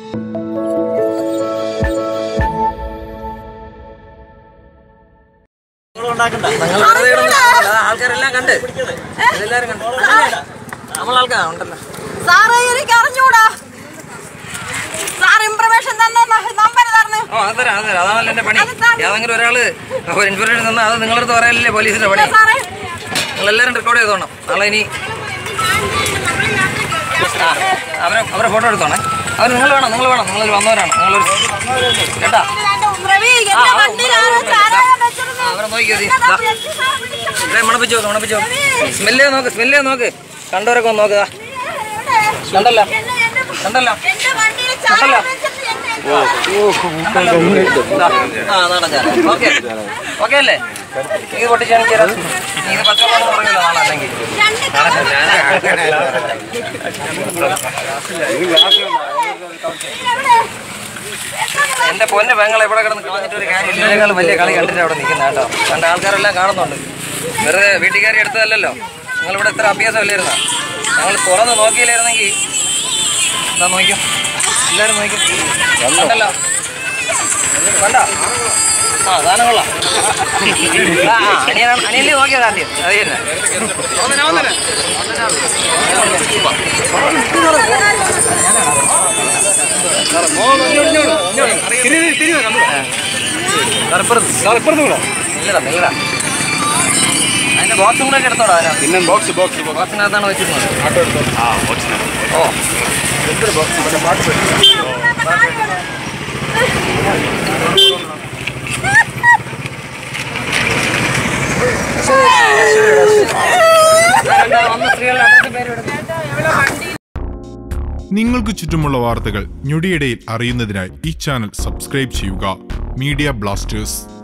നിങ്ങൾ വെറുതെ ഇടുന്ന സാധനമല്ല. അത് ആൾക്കാരെല്ലാം കണ്ട് എല്ലാരും കണ്ട് നമ്മളാൾക്കാർ ഉണ്ടല്ലോ സാറേ എനിക്ക് അറിഞ്ഞൂടാ സാർ ഇൻഫർമേഷൻ തന്നെ നമ്പർ തരണം ഓ അത് തരാം അത് തരാം അതാണല്ലോ എന്റെ പണി അത് താ- ഏതെങ്കിലും ഒരാള് ഒരു ഇൻഫർമേഷൻ തന്നാൽ അത് നിങ്ങളടുത്ത് പറയാനല്ലേ പോലീസിന്റെ പണി സാറേ നിങ്ങൾ എല്ലാവരും റെക്കോർഡ് ചെയ്തോണം നാളെ ഇനി ആ അവരെ അവരെ ഫോട്ടോ എടുത്തോണേ അവർ നിങ്ങൾ വേണം നിങ്ങൾ വേണം നിങ്ങൾ വന്നവരാണ് നിങ്ങളൊരു കേട്ടാ പ്രവീ ആ, എന്റെ ആ, വണ്ടിയിലാണ് ചാരായം വെച്ചിരുന്നത്. അവരെ നോക്കിയത് ഇതാ, എത്തി സാർ പിടിക്കണം. ഇതേ മണപ്പിച്ച് നോക്ക് മണപ്പിച്ച് നോക്ക് സ്മെല്ലേ നോക്ക് സ്മെല്ലേ നോക്ക് കണ്ടവരൊക്കെ ഒന്ന് നോക്കുക കണ്ടല്ലോ എന്നെ- എന്നെ- കണ്ടല്ലോ എന്റെ വണ്ടിയിൽ കണ്ടല്ലോ ചാരായം വെച്ചിട്ട് എന്നെ- ആ നടക്കാം ഓക്കെ ഓക്കെ അല്ലേ ഇത് പൊട്ടിച്ചാണ് ചേരാം ഇത് പച്ചവെള്ളം പറഞ്ഞല്ലോ നാളെ അല്ലെങ്കിൽ രണ്ട് എവിടെ? എന്റെ പൊന്നെ പെങ്ങളെ ഇവിടെ കിടന്ന് കളഞ്ഞിട്ട് ഒരു കാര്യം ഇതിനേക്കാൾ വലിയ കളി കണ്ടിട്ട് അവിടെ നിൽക്കുന്ന കേട്ടോ കണ്ട ആൾക്കാരെല്ലാം കാണുന്നുണ്ട് വെറുതെ വീട്ടിൽ കയറി എടുത്തതല്ലല്ലോ നിങ്ങളിവിടെ ഇത്ര അഭ്യാസം അല്ലായിരുന്ന ഞങ്ങൾ തുറന്ന് നോക്കിയില്ലായിരുന്നെങ്കിൽ എന്താ നോക്കിയോ എല്ലാവരും നോക്കിയോ കണ്ടല്ലോ കണ്ടോ ആ സാധനം കൊള്ളാം ആ ആ, അനിയനാണ് അനിയല്ലേ നോക്കിയത് ആദ്യം അത് തന്നെ നില്ലടാ നില്ലടാ അതിന്റെ ബോക്സും കൂടെ ഒക്കെ എടുത്തോടാ അതിനകത്ത് പിന്നെ ബോക്സ് ബോക്സ് ബോക്സിനകത്താണ് വെച്ചിരുന്നത് ആട്ടോ എടുത്തോ ആ ബോക്സിന് ഓ എന്തൊരു ബോക്സ് മറ്റേ പാട്ട് പാടി. വന്ന സ്ത്രീകളുടെ അഡ്രസ്സും പേരും എടുത്ത് നിങ്ങൾക്ക് ചുറ്റുമുള്ള വാർത്തകൾ ഞൊടിയിടയിൽ അറിയുന്നതിനായി ഈ ചാനൽ സബ്സ്ക്രൈബ് ചെയ്യുക മീഡിയ ബ്ലാസ്റ്റേഴ്സ്